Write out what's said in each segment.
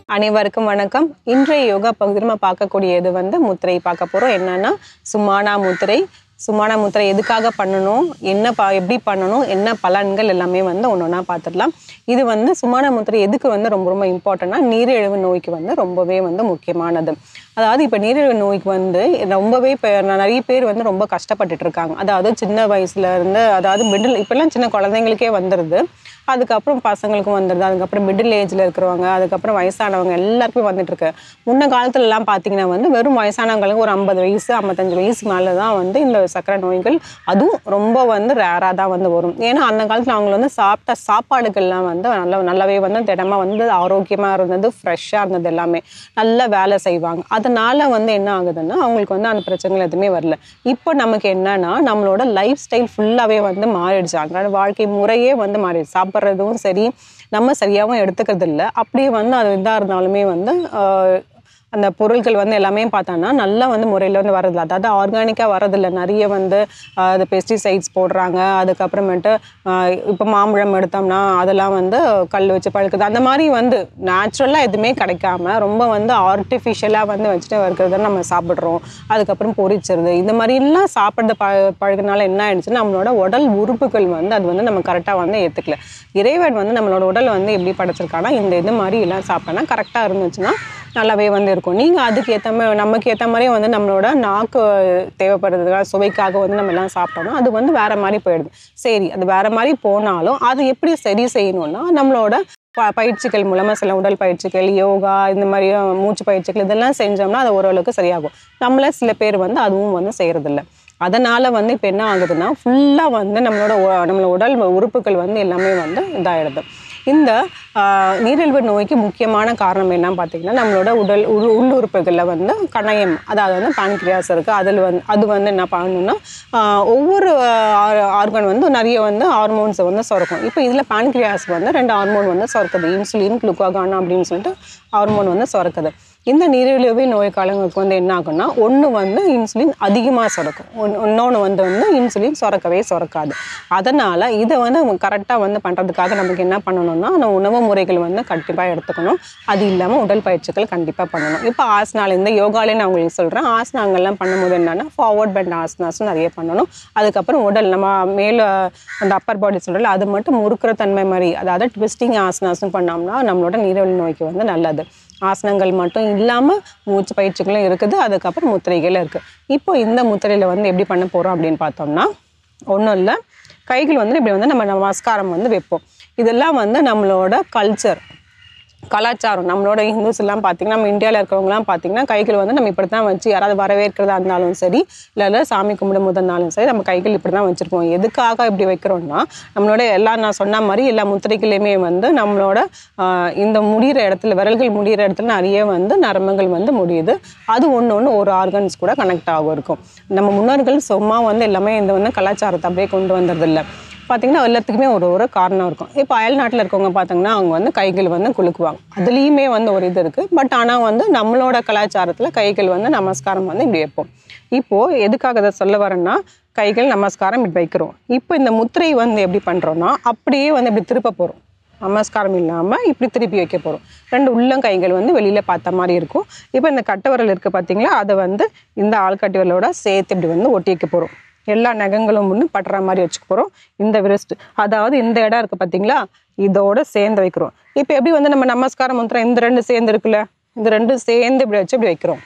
அனைவருக்கும் வணக்கம் இன்றைய யோகா பகுதியில் நம்ம பார்க்கக்கூடியது வந்து முத்திரை பார்க்க போகிறோம் என்னன்னா சுமானா முத்திரை சுமானா முத்திரை எதுக்காக பண்ணணும் என்ன ப எப்படி பண்ணணும் என்ன பலன்கள் எல்லாமே வந்து ஒன்று ஒன்றா பார்த்துடலாம் இது வந்து சுமான முத்திரை எதுக்கு வந்து ரொம்ப ரொம்ப இம்பார்ட்டண்ட்னா நீரிழிவு நோய்க்கு வந்து ரொம்பவே வந்து முக்கியமானது அதாவது இப்போ நீரிழிவு நோய்க்கு வந்து ரொம்பவே இப்போ நிறைய பேர் வந்து ரொம்ப கஷ்டப்பட்டுட்டு இருக்காங்க அதாவது சின்ன வயசுல இருந்து அதாவது மிடில் இப்போல்லாம் சின்ன குழந்தைங்களுக்கே வந்துடுது அதுக்கப்புறம் பசங்களுக்கும் வந்துடுது அதுக்கப்புறம் மிடில் ஏஜில் இருக்கிறவங்க அதுக்கப்புறம் வயசானவங்க எல்லாருக்குமே வந்துட்டு இருக்கு முன்ன காலத்துலலாம் பார்த்தீங்கன்னா வந்து வெறும் வயசானவங்களுக்கு ஒரு ஐம்பது வயசு ஐம்பத்தஞ்சு வயசு மேலே தான் வந்து இந்த சக்கரை நோய்கள் அதுவும் ரொம்ப வந்து ரேராக தான் வந்து வரும் ஏன்னா அந்த காலத்தில் அவங்க வந்து சாப்பிட்ட சாப்பாடுகள்லாம் வந்து நல்ல நல்லாவே வந்து திடமாக வந்து ஆரோக்கியமாக இருந்தது ஃப்ரெஷ்ஷாக இருந்தது எல்லாமே நல்லா வேலை செய்வாங்க அதனால வந்து என்ன ஆகுதுன்னா அவங்களுக்கு வந்து அந்த பிரச்சனைகள் எதுவுமே வரல இப்போ நமக்கு என்னன்னா நம்மளோட லைஃப் ஸ்டைல் ஃபுல்லாகவே வந்து மாறிடுச்சு அன்றாட வாழ்க்கை முறையே வந்து மாறிடுச்சு சாப்பிட்றதும் சரி நம்ம சரியாகவும் எடுத்துக்கிறது இல்லை அப்படியே வந்து அது இதாக இருந்தாலுமே வந்து ஆஹ், அந்த பொருட்கள் வந்து எல்லாமே பார்த்தோன்னா நல்லா வந்து முறையில் வந்து வரதில்ல அதாவது ஆர்கானிக்காக வரதில்லை நிறைய வந்து ஆஹ், அது பெஸ்டிசைட்ஸ் போடுறாங்க அதுக்கப்புறமேட்டு இப்போ மாம்பழம் எடுத்தோம்னா அதெல்லாம் வந்து கல் வச்சு பழுக்குது அந்த மாதிரி வந்து நேச்சுரலாக எதுவுமே கிடைக்காம ரொம்ப வந்து ஆர்டிஃபிஷியலாக வந்து வச்சுட்டு இருக்கிறத நம்ம சாப்பிட்றோம் அதுக்கப்புறம் பொரிச்சிருது இந்த மாதிரிலாம் சாப்பிட்றது ப பழகினால என்ன ஆயிடுச்சுன்னா நம்மளோட உடல் உறுப்புகள் வந்து அது வந்து நம்ம கரெக்டாக வந்து ஏற்றுக்கல இறைவன் வந்து நம்மளோட உடல் வந்து எப்படி படைச்சிருக்கானா இந்த இது மாதிரி எல்லாம் சாப்பிட்டோன்னா கரெக்டாக இருந்துச்சுன்னா நல்லாவே வந்து இருக்கும் நீங்கள் அதுக்கு ஏற்ற மாதிரி நமக்கு ஏற்ற மாதிரி வந்து நம்மளோட நாக்கு தேவைப்படுறதுக்காக சுவைக்காக வந்து நம்ம எல்லாம் சாப்பிட்டோம்னா அது வந்து வேற மாதிரி போயிடுது சரி அது வேற மாதிரி போனாலும் அது எப்படி சரி செய்யணும்னா நம்மளோட ப பயிற்சிகள் மூலமாக சில உடல் பயிற்சிகள் யோகா இந்த மாதிரி மூச்சு பயிற்சிகள் இதெல்லாம் செஞ்சோம்னா அது ஓரளவுக்கு சரியாகும் நம்மள சில பேர் வந்து அதுவும் வந்து செய்கிறதில்ல அதனால வந்து இப்போ என்ன ஆகுதுன்னா ஃபுல்லாக வந்து நம்மளோட உ- நம்மளோட உடல் உறுப்புகள் வந்து எல்லாமே வந்து இதாகிடுது இந்த ஆஹ், நீரிழிவு நோய்க்கு முக்கியமான காரணம் என்னன்னு பார்த்தீங்கன்னா நம்மளோட உடல் உள் உள்ளுறுப்புகளில் வந்து கணையம் அதாவது வந்து பான்கிரியாஸ் இருக்குது அதில் வந்து அது வந்து என்ன பண்ணணும்னா ஆஹ், ஒவ்வொரு ஆர்கன் வந்து நிறைய வந்து ஹார்மோன்ஸை வந்து சுரக்கும் இப்போ இதில் பான்கிரியாஸ் வந்து ரெண்டு ஹார்மோன் வந்து சுரக்குது இன்சுலின் குளுக்காகான் அப்படின்னு சொல்லிட்டு ஹார்மோன் வந்து சுரக்குது இந்த நீரிழிவு நோய்க்காலங்களுக்கு வந்து என்ன ஆகும்னா ஒன்று வந்து இன்சுலின் அதிகமாக சுரக்கும் ஒன் இன்னொன்று வந்து வந்து இன்சுலின் சுரக்கவே சுரக்காது அதனால் இதை வந்து கரெக்டாக வந்து பண்ணுறதுக்காக நமக்கு என்ன பண்ணணும்னா நம்ம உணவு முறைகள் வந்து கண்டிப்பாக எடுத்துக்கணும் அது இல்லாமல் உடல் பயிற்சிகள் கண்டிப்பாக பண்ணணும் இப்போ ஆசனால இந்த யோகாலே நான் உங்களுக்கு சொல்கிறேன் ஆசனாங்கள்லாம் பண்ணும்போது என்னென்னா ஃபார்வர்ட் பெண்ட் ஆசனாஸும் நிறைய பண்ணணும் அதுக்கப்புறம் உடல் நம்ம மேலே அந்த அப்பர் பாடி சொல்கிறல அது மட்டும் முறுக்கிற தன்மை மாதிரி அதாவது ட்விஸ்டிங் ஆசனாஸும் பண்ணோம்னா நம்மளோட நீரிழிவு நோய்க்கு வந்து நல்லது ஆசனங்கள் மட்டும் இல்லாமல் மூச்சு பயிற்சிகளும் இருக்குது அதுக்கப்புறம் முத்திரைகளும் இருக்குது இப்போ இந்த முத்திரையில் வந்து எப்படி பண்ண போகிறோம் அப்படின்னு பார்த்தோம்னா ஒன்றும் இல்லை கைகள் வந்து இப்படி வந்து நம்ம நமஸ்காரம் வந்து வைப்போம் இதெல்லாம் வந்து நம்மளோட கல்ச்சர் கலாச்சாரம் நம்மளோட ஹிந்துஸ் எல்லாம் பார்த்தீங்கன்னா நம்ம இந்தியாவில் இருக்கிறவங்கலாம் பார்த்தீங்கன்னா கைகள் வந்து நம்ம இப்படி தான் வச்சு யாராவது வரவேற்கிறதா இருந்தாலும் சரி இல்லை இல்லை சாமி கும்பிடும் போது இருந்தாலும் சரி நம்ம கைகள் இப்படி தான் வச்சுருப்போம் எதுக்காக இப்படி வைக்கிறோம்னா நம்மளோட எல்லா நான் சொன்ன மாதிரி எல்லா முத்திரைகளையுமே வந்து நம்மளோட ஆஹ், இந்த முடிகிற இடத்துல விரல்கள் முடிகிற இடத்துல நிறைய வந்து நரம்புகள் வந்து முடியுது அது ஒன்று ஒன்று ஒரு ஆர்கன்ஸ் கூட கனெக்ட் ஆகும் இருக்கும் நம்ம முன்னோர்கள் சும்மா வந்து எல்லாமே இந்த வந்து கலாச்சாரத்தை அப்படியே கொண்டு வந்ததில்லை பார்த்தீங்கன்னா எல்லாத்துக்குமே ஒரு ஒரு காரணம் இருக்கும் இப்போ அயல் நாட்டில் இருக்கவங்க பார்த்தீங்கன்னா அவங்க வந்து கைகள் வந்து குலுக்குவாங்க அதுலேயுமே வந்து ஒரு இது இருக்குது பட் ஆனால் வந்து நம்மளோட கலாச்சாரத்தில் கைகள் வந்து நமஸ்காரம் வந்து இப்படி வைப்போம் இப்போது எதுக்காக இதை சொல்ல வரேன்னா கைகள் நமஸ்காரம் இப்படி வைக்கிறோம் இப்போ இந்த முத்திரை வந்து எப்படி பண்ணுறோன்னா அப்படியே வந்து இப்படி திருப்ப போகிறோம் நமஸ்காரம் இல்லாமல் இப்படி திருப்பி வைக்க போகிறோம் ரெண்டு உள்ளங்கைகள் வந்து வெளியில் பார்த்த மாதிரி இருக்கும் இப்போ இந்த கட்டை விரல் இருக்குது பார்த்தீங்களா அதை வந்து இந்த ஆள்காட்டி விரலோட சேர்த்து இப்படி வந்து ஒட்டி வைக்க போகிறோம் எல்லா நகங்களும் ஒன்று பட்டுற மாதிரி வச்சுக்க போகிறோம் இந்த விரிஸ்ட் அதாவது இந்த இடம் இருக்குது பார்த்தீங்களா இதோட சேர்ந்து வைக்கிறோம் இப்போ எப்படி வந்து நம்ம நமஸ்காரம் மந்திரம் இந்த ரெண்டு சேர்ந்து இருக்குல்ல இந்த ரெண்டும் சேர்ந்து இப்படி வச்சு இப்படி வைக்கிறோம்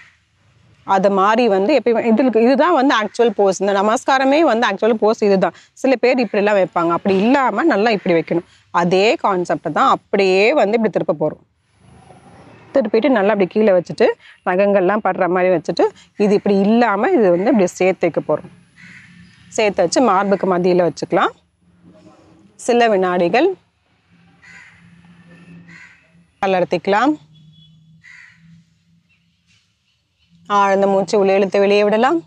அது மாதிரி வந்து எப்பயும் இதுக்கு இதுதான் வந்து ஆக்சுவல் போஸ் இந்த நமஸ்காரமே வந்து ஆக்சுவல் போஸ் இதுதான் சில பேர் இப்படிலாம் வைப்பாங்க அப்படி இல்லாமல் நல்லா இப்படி வைக்கணும் அதே கான்செப்ட் தான் அப்படியே வந்து இப்படி திருப்ப போகிறோம் திருப்பிட்டு நல்லா அப்படி கீழே வச்சுட்டு நகங்கள்லாம் படுற மாதிரி வச்சுட்டு இது இப்படி இல்லாமல் இது வந்து இப்படி சேர்த்து வைக்க போகிறோம் சேர்த்து வச்சு மார்புக்கு மத்தியில் வச்சுக்கலாம் சில வினாடிகள் கலர்த்திக்கலாம் ஆழ்ந்த மூச்சு உள்ளே இழுத்து வெளியே விடலாம்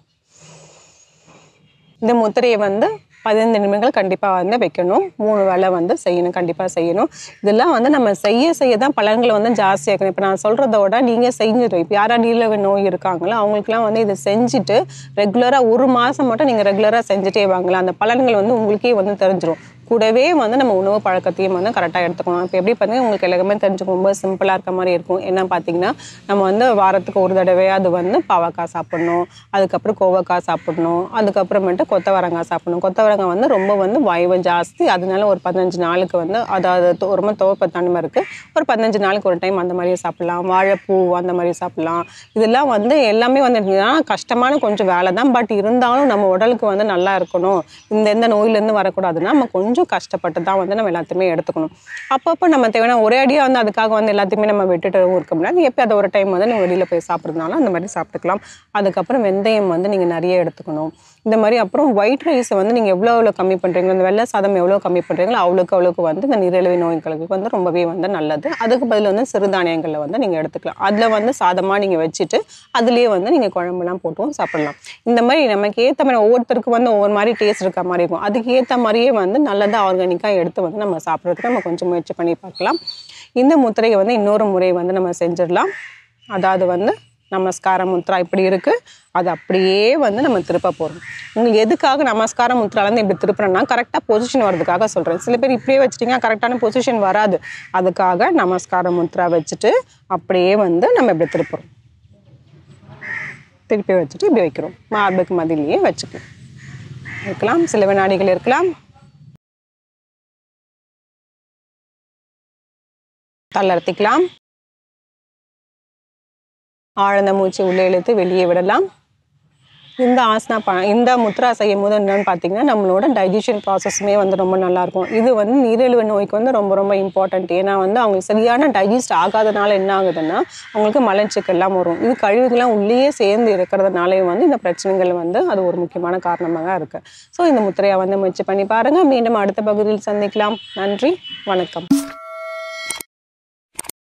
இந்த முத்திரையை வந்து பதினைந்து நிமிடங்கள் கண்டிப்பாக வந்து வைக்கணும் மூணு வேளை வந்து செய்யணும் கண்டிப்பாக செய்யணும் இதெல்லாம் வந்து நம்ம செய்ய செய்ய தான் பலன்களை வந்து ஜாஸ்தியாக்கணும் இப்போ நான் சொல்கிறதோட நீங்கள் செஞ்சுட்டு இப்போ யாரா நீரிழிவு நோய் இருக்காங்களோ அவங்களுக்குலாம் வந்து இதை செஞ்சுட்டு ரெகுலராக ஒரு மாதம் மட்டும் நீங்கள் ரெகுலராக செஞ்சுட்டே வாங்கலாம் அந்த பலன்கள் வந்து உங்களுக்கே வந்து தெரிஞ்சிடும் கூடவே வந்து நம்ம உணவு பழக்கத்தையும் வந்து கரெக்டாக எடுத்துக்கணும் இப்போ எப்படி பார்த்தீங்கன்னா உங்களுக்கு எல்லாமே தெரிஞ்சுக்கும் ரொம்ப சிம்பிளாக இருக்க மாதிரி இருக்கும் என்ன பார்த்தீங்கன்னா நம்ம வந்து வாரத்துக்கு ஒரு தடவை அது வந்து பாவக்காய் சாப்பிடணும் அதுக்கப்புறம் கோவக்காய் சாப்பிடணும் அதுக்கப்புறமேட்டு கொத்தவரங்காய் சாப்பிடணும் கொத்தவரங்காய் வந்து ரொம்ப வந்து வாய்வு ஜாஸ்தி அதனால ஒரு பதினஞ்சு நாளுக்கு வந்து அதாவது தொ- ரொம்ப துவப்பத்தன்மை இருக்குது ஒரு பதினஞ்சு நாளுக்கு ஒரு டைம் அந்த மாதிரி சாப்பிடலாம் வாழைப்பூ அந்த மாதிரி சாப்பிடலாம் இதெல்லாம் வந்து எல்லாமே வந்து எப்படின்னா கஷ்டமான கொஞ்சம் வேலை தான் பட் இருந்தாலும் நம்ம உடலுக்கு வந்து நல்லா இருக்கணும் இந்த எந்த நோயிலேருந்து வரக்கூடாதுன்னா நம்ம கொஞ்சம் கஷ்டப்பட்டு தான் வந்து நம்ம எல்லாத்தையுமே எடுத்துக்கணும் அப்பப்போ நம்ம தேவையான ஒரே அடியாக வந்து அதுக்காக வந்து எல்லாத்தையுமே நம்ம விட்டுட்டு இருக்க முடியாது எப்போ அதை ஒரு டைம் வந்து நீங்கள் வெளியில் போய் சாப்பிட்றதுனால அந்த மாதிரி சாப்பிட்டுக்கலாம் அதுக்கப்புறம் வெந்தயம் வந்து நீங்கள் நிறைய எடுத்துக்கணும் இந்த மாதிரி அப்புறம் ஒயிட் ரைஸை வந்து நீங்கள் எவ்வளோ எவ்வளோ கம்மி பண்ணுறீங்களோ இந்த வெள்ளை சாதம் எவ்வளோ கம்மி பண்ணுறீங்களோ அவ்வளோக்கு அவ்வளோக்கு வந்து இந்த நீரிழிவு நோய்களுக்கு வந்து ரொம்பவே வந்து நல்லது அதுக்கு பதில் வந்து சிறுதானியங்களில் வந்து நீங்கள் எடுத்துக்கலாம் அதில் வந்து சாதமாக நீங்கள் வச்சுட்டு அதுலேயே வந்து நீங்கள் குழம்புலாம் போட்டும் சாப்பிடலாம் இந்த மாதிரி நமக்கு ஏற்ற மாதிரி ஒவ்வொருத்தருக்கும் வந்து ஒவ்வொரு மாதிரி டேஸ்ட் இருக்க மாதிரி இருக்கும் அதுக்கு ஏற்ற மாதிரியே வந்து நல்லதாக ஆர்கானிக்காக எடுத்து வந்து நம்ம சாப்பிட்றதுக்கு நம்ம கொஞ்சம் முயற்சி பண்ணி பார்க்கலாம் இந்த முத்திரையை வந்து இன்னொரு முறை வந்து நம்ம செஞ்சிடலாம் அதாவது வந்து நமஸ்கார முத்ரா இப்படி இருக்கு அது அப்படியே வந்து நம்ம திருப்ப போகிறோம் உங்களுக்கு எதுக்காக நமஸ்கார முத்ராலேருந்து இப்படி திருப்புறேன்னா கரெக்டாக பொசிஷன் வர்றதுக்காக சொல்கிறேன் சில பேர் இப்படியே வச்சிட்டிங்கன்னா கரெக்டான பொசிஷன் வராது அதுக்காக நமஸ்கார முத்ரா வச்சுட்டு அப்படியே வந்து நம்ம இப்படி திருப்புறோம் திருப்பி வச்சுட்டு இப்படி வைக்கிறோம் மார்புக்கு மதியிலேயே வச்சுக்கலாம் இருக்கலாம் சில வினாடிகள் இருக்கலாம் தளர்த்திக்கலாம் ஆழ்ந்த மூச்சு உள்ளே இழுத்து வெளியே விடலாம் இந்த ஆசனா ப இந்த முத்ரா செய்யும் போது என்னன்னு பார்த்தீங்கன்னா நம்மளோட டைஜஷன் ப்ராசஸுமே வந்து ரொம்ப நல்லா இருக்கும் இது வந்து நீரிழிவு நோய்க்கு வந்து ரொம்ப ரொம்ப இம்பார்ட்டன்ட் ஏன்னா வந்து அவங்களுக்கு சரியான டைஜஸ்ட் ஆகாதனால என்ன ஆகுதுன்னா அவங்களுக்கு மலச்சிக்கல்லாம் வரும் இது கழிவுகள்லாம் உள்ளேயே சேர்ந்து இருக்கிறதுனாலே வந்து இந்த பிரச்சனைகள் வந்து அது ஒரு முக்கியமான காரணமாக இருக்கு ஸோ இந்த முத்திரையை வந்து முயற்சி பண்ணி பாருங்க மீண்டும் அடுத்த பகுதியில் சந்திக்கலாம் நன்றி வணக்கம்